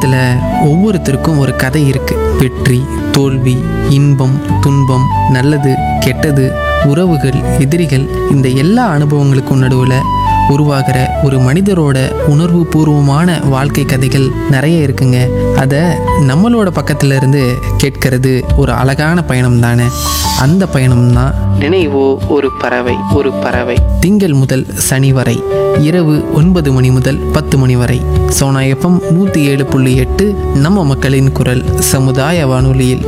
உலகத்தில் ஒவ்வொருத்தருக்கும் ஒரு கதை இருக்கு வெற்றி தோல்வி இன்பம் துன்பம் நல்லது கெட்டது உறவுகள் எதிரிகள் இந்த எல்லா அனுபவங்களுக்கும் நடுவில் உருவாகிற ஒரு மனிதரோட உணர்வு பூர்வமான வாழ்க்கை கதைகள் நிறைய இருக்குங்க அதை நம்மளோட பக்கத்துல இருந்து கேட்கறது ஒரு அழகான பயணம் தானே அந்த பயணம் தான் நினைவோ ஒரு பறவை ஒரு பறவை திங்கள் முதல் சனி வரை இரவு ஒன்பது மணி முதல் பத்து மணி வரை சோனா எஃப்எம் நூற்றி ஏழு புள்ளி எட்டு நம்ம மக்களின் குரல் சமுதாய வானொலியில்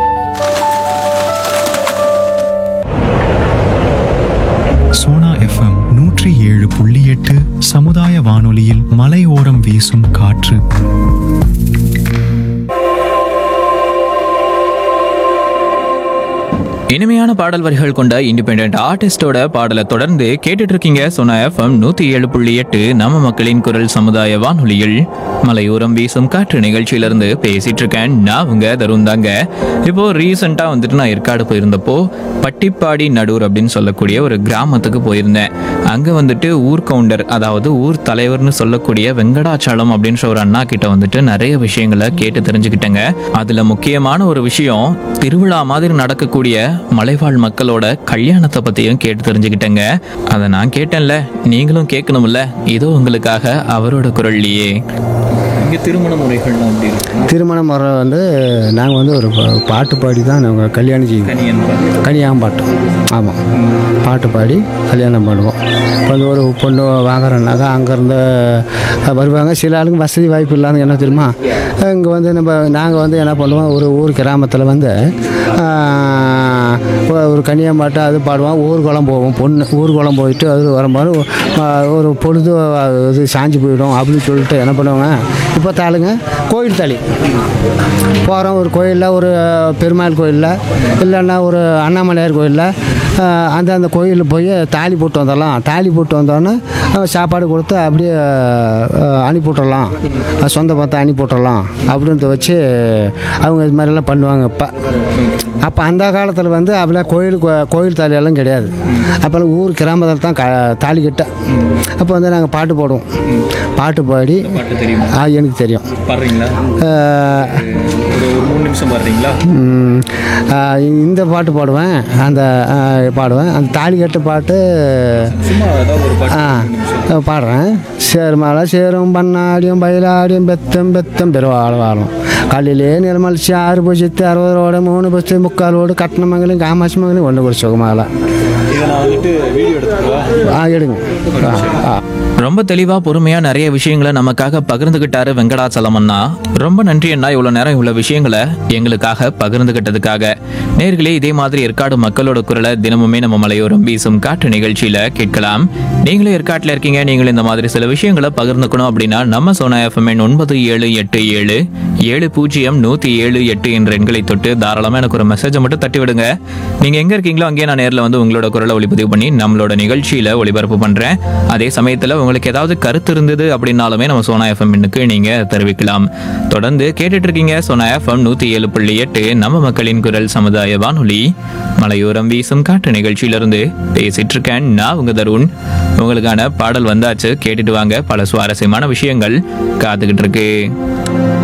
சோனா எஃப்எம் நூற்றி ஏழு புள்ளி எட்டு சமுதாய வானொலியில் மலையோரம் வீசும் காற்று இனிமையான பாடல் வரிகள் கொண்ட இண்டிபெண்ட் ஆர்டிஸ்டோட பாடலை தொடர்ந்து கேட்டுட்டு இருக்கீங்க சொன்ன எஃப்எம் நூத்தி ஏழு புள்ளி எட்டு நம்ம மக்களின் குரல் சமுதாய வானொலியில் மலையோரம் வீசும் காற்று நிகழ்ச்சியிலிருந்து பேசிட்டு இருக்கேன் நான் உங்க தருண் தாங்க இப்போ ரீசெண்டா வந்துட்டு நான் ஏற்காடு போயிருந்தப்போ பட்டிப்பாடி நடூர் அப்படின்னு சொல்லக்கூடிய ஒரு கிராமத்துக்கு போயிருந்தேன் அங்க வந்துட்டு ஊர் கவுண்டர் அதாவது ஊர் தலைவர்னு சொல்லக்கூடிய வெங்கடாச்சலம் அப்படின்ற ஒரு அண்ணா கிட்ட வந்துட்டு நிறைய விஷயங்களை கேட்டு தெரிஞ்சுக்கிட்டேங்க அதுல முக்கியமான ஒரு விஷயம் திருவிழா மாதிரி நடக்கக்கூடிய மலைவாழ் மக்களோட கல்யாணத்தை பத்தியும் கேட்டு தெரிஞ்சுக்கிட்டேங்க அதை நான் கேட்டேன்ல நீங்களும் கேட்கணும்ல இதோ உங்களுக்காக அவரோட குரல்லையே இங்க திருமண முறைகள் அப்படி திருமண முறை வந்து நாங்கள் வந்து ஒரு பா- பாட்டு பாடி தான் நாங்கள் கல்யாணம் செய்வோம் கல்யாணம் பாட்டு ஆமாம் பாட்டு பாடி கல்யாணம் பண்ணுவோம் இப்போ வந்து ஒரு பொண்ணு வாங்குறோன்னாக்கா அங்கேருந்து வருவாங்க சில ஆளுங்க வசதி வாய்ப்பு இல்லாத என்ன தெரியுமா இங்கே வந்து நம்ம நாங்கள் வந்து என்ன பண்ணுவோம் ஒரு ஊர் கிராமத்தில் வந்து ஆஹ், ஒரு- ஒரு கன்னியாம்பாட்டு அது பாடுவோம் ஊர்வலம் போவோம் பொண்ணு ஊர்வலம் போயிட்டு அது வரும்போது ஆஹ், ஒரு பொழுது இது சாஞ்சு போயிடும் அப்படின்னு சொல்லிட்டு என்ன பண்ணுவாங்க இப்போ தாளுங்க கோயில் தாலி போகிறோம் ஒரு கோயிலில் ஒரு பெருமாள் கோயிலில் இல்லைன்னா ஒரு அண்ணாமலையார் கோயிலில் அந்த அந்த கோயிலில் போய் தாலி போட்டு வந்துடலாம் தாலி போட்டு வந்தோடனே அஹ், சாப்பாடு கொடுத்து அப்படியே அஹ், அனுப்பி விட்டுறலாம் அஹ், சொந்த பத்தை அனுப்பி விட்டுறலாம் அப்படின்றத வச்சு அவங்க இது மாதிரிலாம் பண்ணுவாங்க இப்போ அப்போ அந்த காலத்தில் வந்து அப்படிலாம் கோயில் கோ- கோயில் தாலியெல்லாம் கிடையாது அப்போல்லாம் ஊர் கிராமத்தில் தான் க தாலி கட்ட அப்போ வந்து நாங்கள் பாட்டு பாடுவோம் பாட்டு பாடி பாட்டு தெரியுமா ஆ எனக்கு தெரியும் பாடுறீங்களா அஹ், ஒரு ஒரு மூணு நிமிஷம் பாடுறீங்களா ம், அஹ், இந்த பாட்டு பாடுவேன் அந்த அஹ், பாடுவேன் அந்த தாலி கட்டு பாட்டு சும்மா ஏதாவது ஒரு ஆ பாடுறேன் சேர்மலை சேரும் பண்ணாடியும் பயிலாடியும் பெத்தம் பெத்தம் பெருவாழ வாழும் காலையிலே நிலமலிச்சு ஆறு பூஜ்ஜித்து அறுபதோட மூணு பஸ்து முக்காலோடு கட்டணமங்களையும் காமாட்சி மங்களையும் ஒன்று கூட சுகமாகலாம் இதை நான் வந்துட்டு வீடியோ எடுத்துக்கவா ஆ எடுங்க ஆ ஆ ரொம்ப தெளிவா பொறுமையா நிறைய விஷயங்களை நமக்காக பகிர்ந்துகிட்டாரு வெங்கடாச்சலம் அண்ணா ரொம்ப நன்றி அண்ணா இவ்வளவு நேரம் இவ்வளவு விஷயங்களை எங்களுக்காக பகிர்ந்துகிட்டதுக்காக நேர்களே இதே மாதிரி ஏற்காடு மக்களோட குரலை தினமுமே நம்ம மலையோரம் வீசும் காற்று நிகழ்ச்சியில கேட்கலாம் நீங்களும் ஏற்காட்டில் இருக்கீங்க நீங்களும் இந்த மாதிரி சில விஷயங்களை பகிர்ந்துக்கணும் அப்படின்னா நம்ம சோனா எஃப்எம் ஒன்பது ஏழு எட்டு ஏழு ஏழு பூஜ்ஜியம் நூத்தி ஏழு எட்டு என்ற எண்களை தொட்டு தாராளமா எனக்கு ஒரு மெசேஜை மட்டும் தட்டி விடுங்க நீங்க எங்க இருக்கீங்களோ அங்கேயே நான் நேர்ல வந்து உங்களோட குரலை ஒளிப்பதிவு பண்ணி நம்மளோட நிகழ்ச்சியில ஒளிபரப்பு பண்றேன் அதே சமயத்துல உங்களுக்கு ஏதாவது கருத்து இருந்தது அப்படின்னாலுமே நம்ம சோனா எஃப்எம்னுக்கு நீங்க தெரிவிக்கலாம் தொடர்ந்து கேட்டுட்டு இருக்கீங்க சோனா எஃப்எம் நூத்தி ஏழு புள்ளி எட்டு நம்ம மக்களின் குரல் சமுதாய வானொலி மலையோரம் வீசும் காற்று நிகழ்ச்சியிலிருந்து பேசிட்டு இருக்கேன் நான் உங்க தருண் உங்களுக்கான பாடல் வந்தாச்சு கேட்டுட்டு வாங்க பல சுவாரஸ்யமான விஷயங்கள் காத்துக்கிட்டு இருக்கு